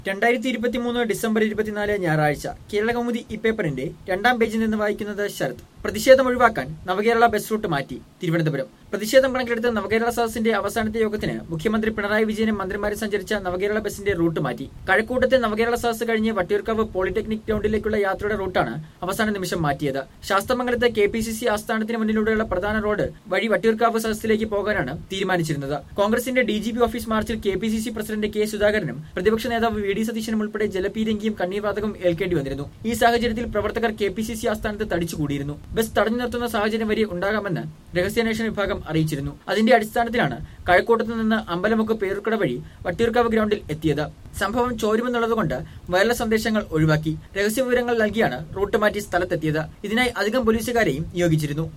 രണ്ടായിരത്തി ഇരുപത്തി മൂന്ന് ഡിസംബർ ഇരുപത്തിനാല് ഞായറാഴ്ച കേരള കൗമുദി ഈ പേപ്പറിന്റെ രണ്ടാം പേജിൽ നിന്ന് വായിക്കുന്നത് ശരത് പ്രതിഷേധം ഒഴിവാക്കാൻ നവകേരള ബസ് റൂട്ട് മാറ്റി തിരുവനന്തപുരം പ്രതിഷേധം കണക്കിലെടുത്ത് നവകേരള സദസ്സിന്റെ അവസാനത്തെ യോഗത്തിന് മുഖ്യമന്ത്രി പിണറായി വിജയനും മന്ത്രിമാരും സഞ്ചരിച്ച നവകേരള ബസിന്റെ റൂട്ട് മാറ്റി കഴക്കൂട്ടത്തെ നവകേരള സദസ് കഴിഞ്ഞ് വട്ടിയൂർക്കാവ് പോളിടെക്നിക് ഗ്രൗണ്ടിലേക്കുള്ള യാത്രയുടെ റൂട്ടാണ് അവസാന നിമിഷം മാറ്റിയത് ശാസ്തമംഗലത്തെ കെ പി സി സി ആസ്ഥാനത്തിന് മുന്നിലൂടെയുള്ള പ്രധാന റോഡ് വഴി വട്ടിയൂർക്കാവ് സദസ്സിലേക്ക് പോകാനാണ് തീരുമാനിച്ചിരുന്നത് കോൺഗ്രസിന്റെ ഡി ജി പി ഓഫീസ് മാർച്ചിൽ K P C C president K സുധാകരനും പ്രതിപക്ഷ നേതാവ് വി ഡി സതീശനും ഉൾപ്പെടെ ജലപീരങ്കിയും കണ്ണീർവാതകവും ഏൽക്കേണ്ടി വന്നിരുന്നു ഈ സാഹചര്യത്തിൽ പ്രവർത്തകർ കെ പി സി സി ആസ്ഥാനത്ത് തടിച്ചുകൂടിയിരുന്നു ബസ് തടഞ്ഞു നിർത്തുന്ന സാഹചര്യം വരെ ഉണ്ടാകാമെന്ന് രഹസ്യാന്വേഷണ വിഭാഗം അറിയിച്ചിരുന്നു അതിന്റെ അടിസ്ഥാനത്തിലാണ് കഴക്കൂട്ടത്ത് നിന്ന് അമ്പലമുക്ക് പേരുക്കട വഴി വട്ടിയൂർക്കാവ് ഗ്രൗണ്ടിൽ എത്തിയത് സംഭവം ചോരുമെന്നുള്ളതുകൊണ്ട് വയർലെസ് സന്ദേശങ്ങൾ ഒഴിവാക്കി രഹസ്യ വിവരങ്ങൾ നൽകിയാണ് റൂട്ട് മാറ്റി സ്ഥലത്തെത്തിയത് ഇതിനായി അധികം പോലീസുകാരെയും നിയോഗിച്ചിരുന്നു